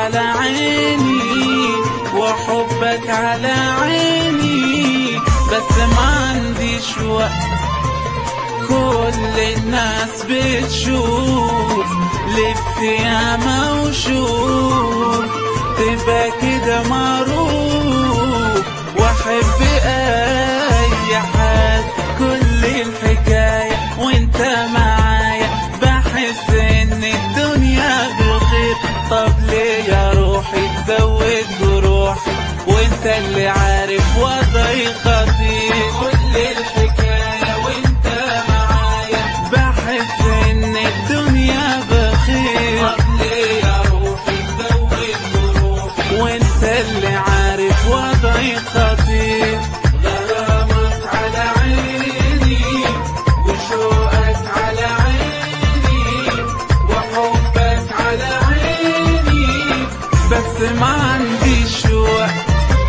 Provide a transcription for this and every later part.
على عيني وحبك على عيني بس ما عنديش وقت كل الناس بتشوف لف ياما وشوف تبقى كده معروف واحب اي حد كل الحكاية وانت معايا بحس ان الدنيا بخير طب ليه يا روحي تزود جروحي وانت اللي عارف وضعي خطير كل الحكاية وانت معايا بحس ان الدنيا بخير طب ليه يا روحي تزود جروحي وانت اللي عارف وضعي خطير غرامك على عيني وشوقك على عيني وحبك على عيني بس ما عنديش وقت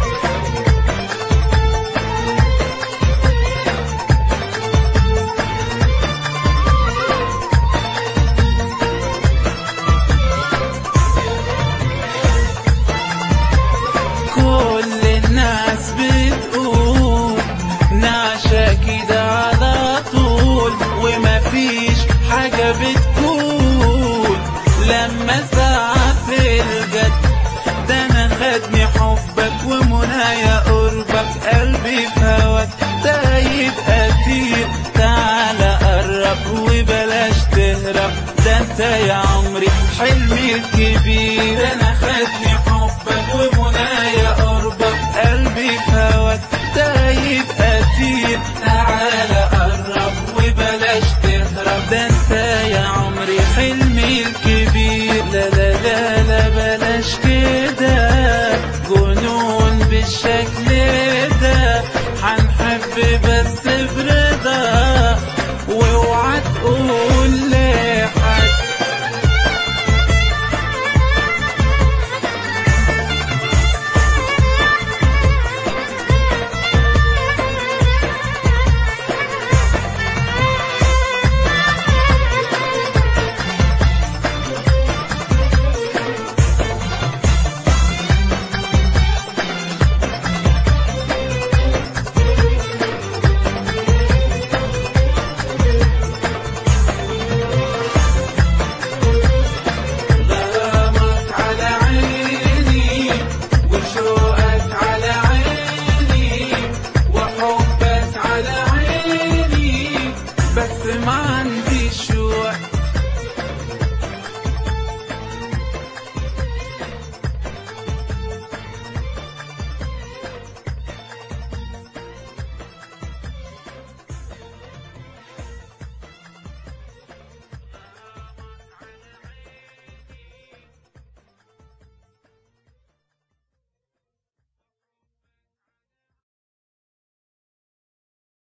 كل الناس بتقول نعشق كده على طول ومفيش حاجة بتقول لما ساعة الجد ده انا خدني حبك ومنايا قربك قلبي في هواك تايب اسير تعالى قرب وبلاش تهرب ده انت يا عمري حلمي الكبير انا خدني